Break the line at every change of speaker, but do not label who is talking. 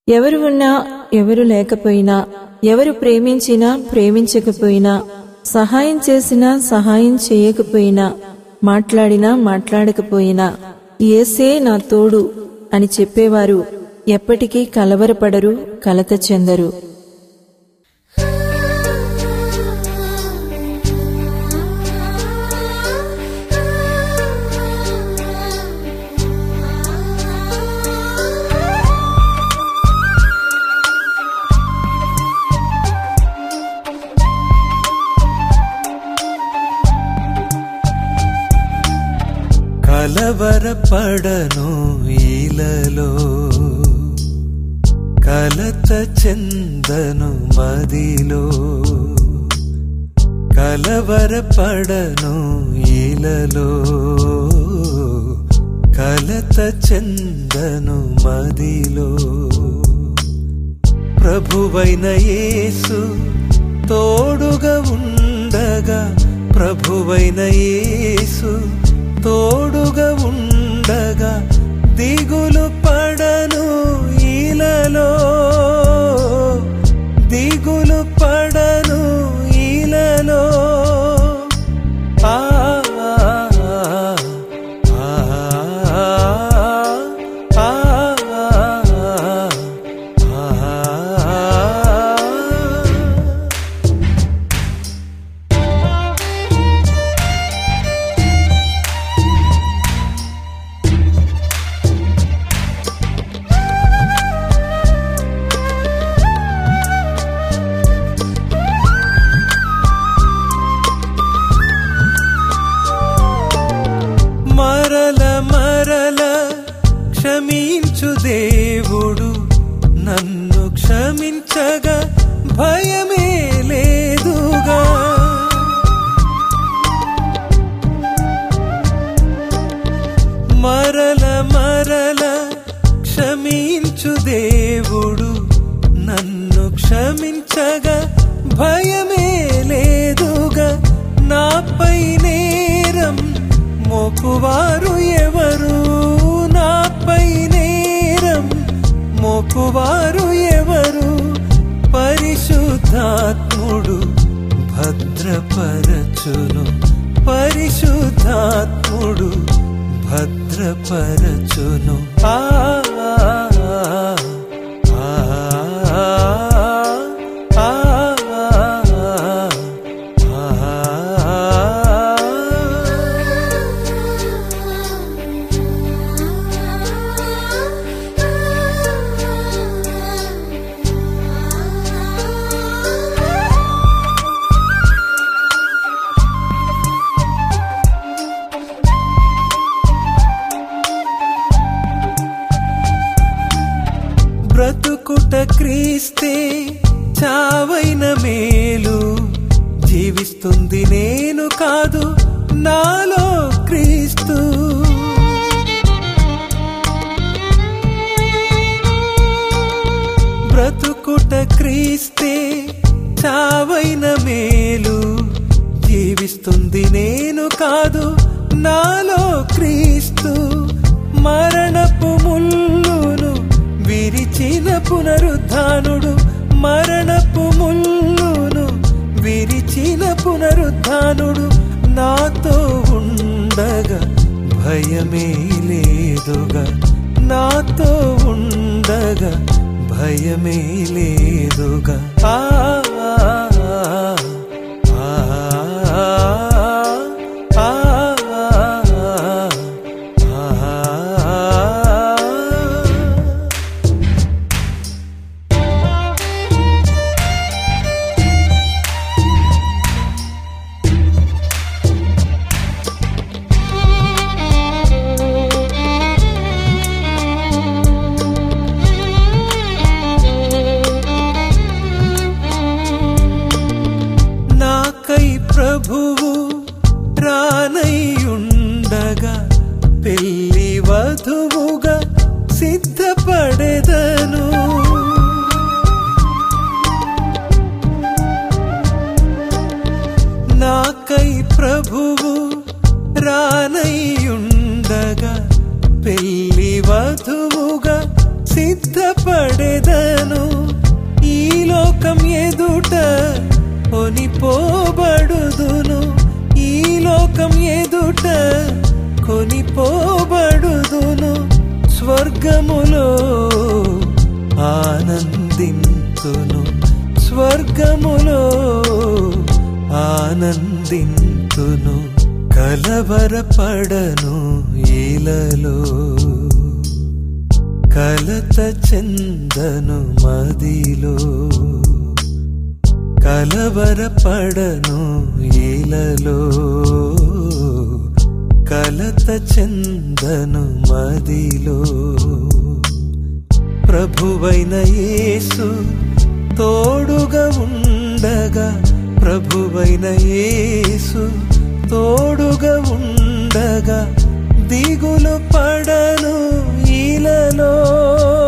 ఎవరు ఉన్నా ఎవరు లేకపోయినా ఎవరు ప్రేమించినా ప్రేమించకపోయినా సహాయం చేసినా సహాయం చేయకపోయినా మాట్లాడినా మాట్లాడకపోయినా ఏసే నా తోడు అని చెప్పేవారు ఎప్పటికీ కలవరపడరు కలత చెందరు
కలవరపడను ఈలలో కలత చెందను మదిలో కలవరపడను ఈలలో కలత చెందను మదిలో ప్రభువైన యేసు తోడుగా ఉండగా ప్రభువైన యేసు తోడుగా ఉండగా దిగులు పడను ఈలలో దిగులు పడను ఈలలో ఆ ఆ ఆ ఆ ఆ మరల మరల క్షమించు దేవుడు నన్ను క్షమించగా భయమే లేదుగా మరల మరల క్షమించు దేవుడు నన్ను క్షమించగా భయమే లేదుగా నాపై నేరం మోపువారు ఎవరు నాపై నేరం మోపువారు ఎవరు పరిశుద్ధాత్ముడు భద్రపరచును పరిశుద్ధాత్ముడు భద్రపరచును ఆ ఆ, ఆ, ఆ, ఆ. బ్రతుకుట క్రీస్తే చావైన మేలు జీవిస్తుంది నేను కాదు నాలో క్రీస్తు బ్రతుకుట క్రీస్తే చావైన మేలు జీవిస్తుంది నేను కాదు నాలో క్రీస్తు మరణపు ముల్లును విరిచిన పునరుద్ధానుడు మరణపు ముల్లును విరిచిన పునరుద్ధానుడు నాతో ఉండగా భయమే లేదుగా నాతో ఉండగా భయమే లేదుగా ఆ ఆ, ఆ, ఆ, ఆ, ఆ. కొనిపోబడుదును ఈ లోకం ఎదుట కొనిపోబడుదును స్వర్గములో ఆనందింతును స్వర్గములో ఆనందింతును కలవరపడను ఈలలో కలత చెందను మదిలో కలవరపడను ఈలలో కలత చెందను మదిలో ప్రభువైన యేసు తోడుగా ఉండగా ప్రభువైన యేసు తోడుగా ఉండగా దిగులు పడను ఈలలో